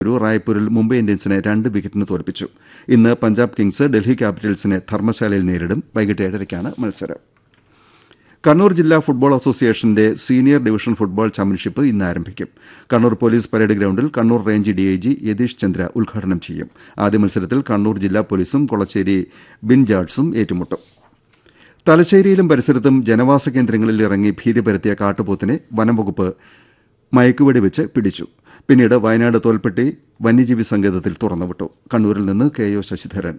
ഒരു റായ്പൂരിൽ മുംബൈ ഇന്ത്യൻസിനെ രണ്ട് വിക്കറ്റിന് തോൽപ്പിച്ചു ഇന്ന് പഞ്ചാബ് കിങ്സ് ഡൽഹി ക്യാപിറ്റൽസിനെ ധർമ്മശാലയിൽ നേരിടും വൈകിട്ട് ഏഴരയ്ക്കാണ് മത്സരം കണ്ണൂർ ജില്ലാ ഫുട്ബോൾ അസോസിയേഷന്റെ സീനിയർ ഡിവിഷൻ ഫുട്ബോൾ ചാമ്പ്യൻഷിപ്പ് ഇന്ന് ആരംഭിക്കും കണ്ണൂർ പോലീസ് പരേഡ് ഗ്രൌണ്ടിൽ കണ്ണൂർ റേഞ്ച് ഡിഐജി യതീഷ് ചന്ദ്ര ഉദ്ഘാടനം ചെയ്യും ആദ്യ മത്സരത്തിൽ കണ്ണൂർ ജില്ലാ പോലീസും കൊളച്ചേരി ബിൻ ജാഡ്സും ഏറ്റുമുട്ടും തലശ്ശേരിയിലും പരിസരത്തും ജനവാസ കേന്ദ്രങ്ങളിൽ ഇറങ്ങി ഭീതി പരത്തിയ കാട്ടുപോത്തിനെ വനംവകുപ്പ് മയക്കുവെടി വെച്ച് പിടിച്ചു പിന്നീട് വയനാട് തോൽപ്പെട്ടി വന്യജീവി സങ്കേതത്തിൽ തുറന്നുവിട്ടു കണ്ണൂരിൽ നിന്ന് കെ ഒ ശശിധരൻ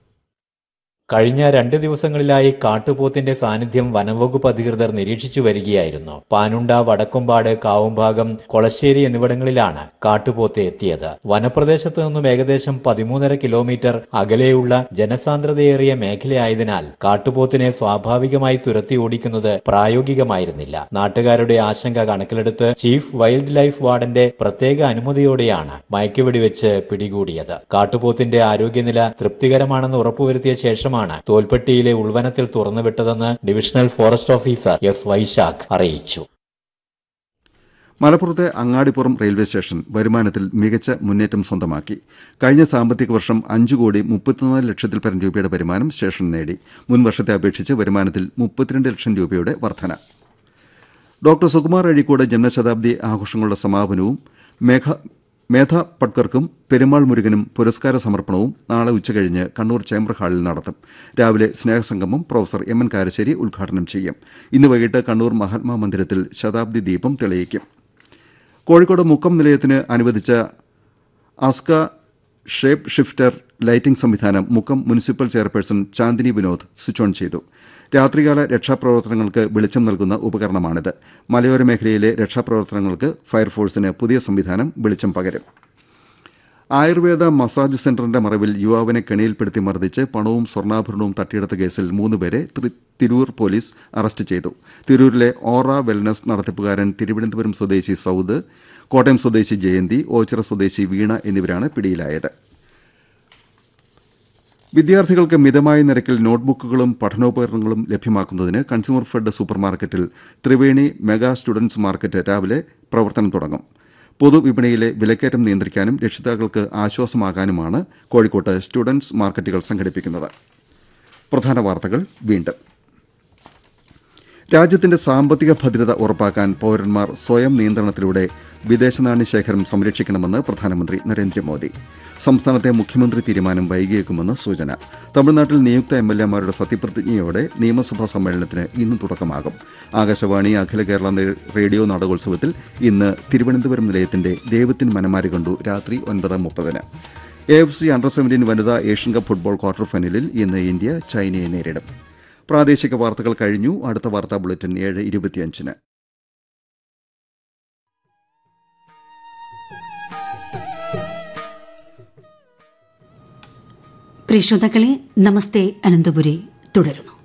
കഴിഞ്ഞ രണ്ട് ദിവസങ്ങളിലായി കാട്ടുപോത്തിന്റെ സാന്നിധ്യം വനംവകുപ്പ് അധികൃതർ നിരീക്ഷിച്ചു വരികയായിരുന്നു പാനുണ്ട വടക്കുംപാട് കാവുംഭാഗം കൊളശ്ശേരി എന്നിവിടങ്ങളിലാണ് കാട്ടുപോത്ത് എത്തിയത് വനപ്രദേശത്ത് നിന്നും ഏകദേശം പതിമൂന്നര കിലോമീറ്റർ അകലെയുള്ള ജനസാന്ദ്രതയേറിയ മേഖലയായതിനാൽ കാട്ടുപോത്തിനെ സ്വാഭാവികമായി തുരത്തി ഓടിക്കുന്നത് പ്രായോഗികമായിരുന്നില്ല നാട്ടുകാരുടെ ആശങ്ക കണക്കിലെടുത്ത് ചീഫ് വൈൽഡ് ലൈഫ് വാർഡന്റെ പ്രത്യേക അനുമതിയോടെയാണ് മയക്കുവെടിവെച്ച് പിടികൂടിയത് കാട്ടുപോത്തിന്റെ ആരോഗ്യനില തൃപ്തികരമാണെന്ന് ഉറപ്പുവരുത്തിയ ശേഷമാണ് തോൽപ്പെട്ടിയിലെ ഉൾവനത്തിൽ തുറന്നുവിട്ടതെന്ന് divisional forest officer S Vaishakh അറിയിച്ചു മലപ്പുറത്തെ അങ്ങാടിപ്പുറം റെയിൽവേ സ്റ്റേഷൻ വരുമാനത്തിൽ മികച്ച മുന്നേറ്റം സ്വന്തമാക്കി കഴിഞ്ഞ സാമ്പത്തിക വർഷം അഞ്ചു കോടി മുപ്പത്തിനാല് ലക്ഷത്തിൽ പരം രൂപയുടെ വരുമാനം സ്റ്റേഷൻ നേടി മുൻ വർഷത്തെ അപേക്ഷിച്ച് വരുമാനത്തിൽ മുപ്പത്തിരണ്ട് ലക്ഷം രൂപയുടെ വർധന ഡോക്ടർ സുകുമാർ അഴീക്കോട് ജന്മശതാബ്ദി ആഘോഷങ്ങളുടെ സമാപനവും മേഘ മേധ പട്കർക്കും പെരുമാൾ മുരുകനും പുരസ്കാര സമർപ്പണവും നാളെ ഉച്ചകഴിഞ്ഞ് കണ്ണൂർ ചേംബർ ഹാളിൽ നടത്തും രാവിലെ സ്നേഹസംഗമം പ്രൊഫസർ എം എൻ കാരശ്ശേരി ഉദ്ഘാടനം ചെയ്യും ഇന്ന് വൈകിട്ട് കണ്ണൂർ മഹാത്മാ മന്ദിരത്തിൽ ശതാബ്ദി ദീപം തെളിയിക്കും കോഴിക്കോട് മുക്കം നിലയത്തിന് അനുവദിച്ച അസ്ക ഷേപ്പ് ഷിഫ്റ്റർ ലൈറ്റിംഗ് സംവിധാനം Mukkam municipal chairperson Chandini Vinod switch on ചെയ്തു രാത്രികാല രക്ഷാപ്രവർത്തനങ്ങൾക്ക് വെളിച്ചം നൽകുന്ന ഉപകരണമാണിത് മലയോര മേഖലയിലെ രക്ഷാപ്രവർത്തനങ്ങൾക്ക് ഫയർഫോഴ്സിന് പുതിയ സംവിധാനം വെളിച്ചം പകരും ആയുർവേദ മസാജ് സെന്ററിന്റെ മറവിൽ യുവാവിനെ കെണിയിൽപ്പെടുത്തി മർദ്ദിച്ച് പണവും സ്വർണ്ണാഭരണവും തട്ടിയെടുത്ത കേസിൽ മൂന്നുപേരെ ത്രി- തിരൂർ പോലീസ് അറസ്റ്റ് ചെയ്തു തിരൂരിലെ ഓറ വെൽനസ് നടത്തിപ്പുകാരൻ തിരുവനന്തപുരം സ്വദേശി സൌദ് കോട്ടയം സ്വദേശി ജയന്തി ഓച്ചിറ സ്വദേശി വീണ എന്നിവരാണ് പിടിയിലായത് വിദ്യാർത്ഥികൾക്ക് മിതമായ നിരക്കിൽ നോട്ട്ബുക്കുകളും പഠനോപകരണങ്ങളും ലഭ്യമാക്കുന്നതിന് കൺസ്യൂമർ ഫെഡ് സൂപ്പർമാർക്കറ്റിൽ ത്രിവേണി മെഗാ സ്റ്റുഡൻസ് മാർക്കറ്റ് രാവിലെ പ്രവർത്തനം തുടങ്ങും പൊതുവിപണിയിലെ വിലക്കയറ്റം നിയന്ത്രിക്കാനും രക്ഷിതാക്കൾക്ക് ആശ്വാസമാകാനുമാണ് കോഴിക്കോട്ട് സ്റ്റുഡൻസ് മാർക്കറ്റുകൾ സംഘടിപ്പിക്കുന്നത് പ്രധാന വാർത്തകൾ വീണ്ടും രാജ്യത്തിന്റെ സാമ്പത്തിക ഭദ്രത ഉറപ്പാക്കാൻ പൌരന്മാർ സ്വയം നിയന്ത്രണത്തിലൂടെ വിദേശ നാണ്യ ശേഖരം സംരക്ഷിക്കണമെന്ന് പ്രധാനമന്ത്രി നരേന്ദ്രമോദി സംസ്ഥാനത്തെ മുഖ്യമന്ത്രി തീരുമാനം വൈകിയേക്കുമെന്ന് സൂചന തമിഴ്നാട്ടിൽ നിയുക്ത എം എൽ എമാരുടെ സത്യപ്രതിജ്ഞയോടെ നിയമസഭാ സമ്മേളനത്തിന് ഇന്ന് തുടക്കമാകും ആകാശവാണി അഖില കേരള നേ- റേഡിയോ നാടകോത്സവത്തിൽ ഇന്ന് തിരുവനന്തപുരം നിലയത്തിന്റെ ദൈവത്തിൻ മനമാരി കണ്ടു രാത്രി ഒൻപത് മുപ്പതിന് A F C under seventeen വനിതാ ഏഷ്യൻ കപ്പ് ഫുട്ബോൾ ക്വാർട്ടർ ഫൈനലിൽ ഇന്ന് ഇന്ത്യ ചൈനയെ നേരിടും പ്രാദേശിക വാർത്തകൾ കഴിഞ്ഞു അടുത്ത വാർത്താ ബുള്ളറ്റിൻ ഏഴ് ഇരുപത്തിയഞ്ചിന് പ്രിയ ശ്രോതാക്കളെ നമസ്തേ അനന്തപുരി തുടരുന്നു